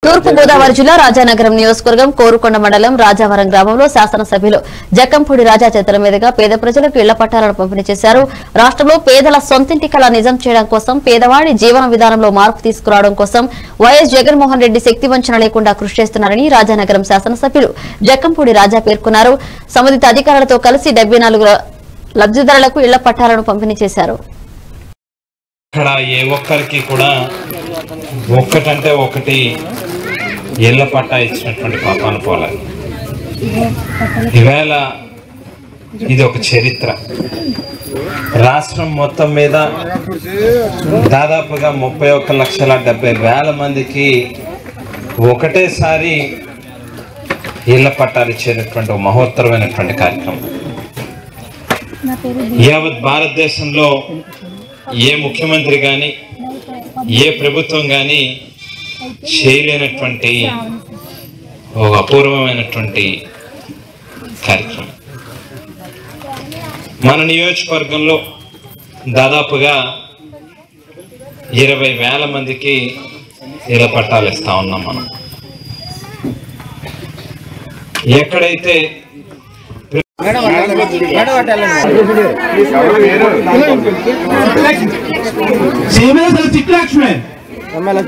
తూర్పు గోదావరి జిల్లా రాజానగరం నియోజకవర్గం కోరుకొండ మండలం రాజావరం గ్రామంలో శాసనసభ్యులు జక్కంపూడి రాజా చేతుల మీదుగా పేద ప్రజలకు ఇళ్ల పట్టాలను పంపిణీ చేశారు రాష్ట్రంలో పేదల సొంతింటి కళ నిజం చేయడం కోసం పేదవాడి జీవన విధానంలో మార్పు తీసుకురావడం కోసం వైఎస్ జగన్మోహన్ రెడ్డి శక్తి వంచన లేకుండా కృషి చేస్తున్నారని రాజానగరం శాసనసభ్యులు జక్కంపూడి రాజా పేర్కొన్నారు సంబంధిత అధికారులతో కలిసి డెబ్బై నాలుగు లబ్దిదారులకు ఇళ్ల పట్టాలను పంపిణీ చేశారు ఇక్కడ ఏ ఒక్కరికి కూడా ఒక్కటంటే ఒకటి ఇళ్ల పట్టా ఇచ్చినటువంటి పాపాను పోలేదు ఈవేళ ఇది ఒక చరిత్ర రాష్ట్రం మొత్తం మీద దాదాపుగా ముప్పై ఒక్క లక్షల డెబ్బై వేల మందికి ఒకటేసారి ఇళ్ల పట్టాలు ఇచ్చేటటువంటి ఒక మహోత్తరమైనటువంటి కార్యక్రమం యావత్ భారతదేశంలో ఏ ముఖ్యమంత్రి కానీ ఏ ప్రభుత్వం కానీ చేయలేనటువంటి ఒక అపూర్వమైనటువంటి కార్యక్రమం మన నియోజకవర్గంలో దాదాపుగా ఇరవై వేల మందికి ఇళ్ల పట్టాలు ఇస్తా ఉన్నాం మనం ఎక్కడైతే सीमेंस चित्रा लक्ष्मण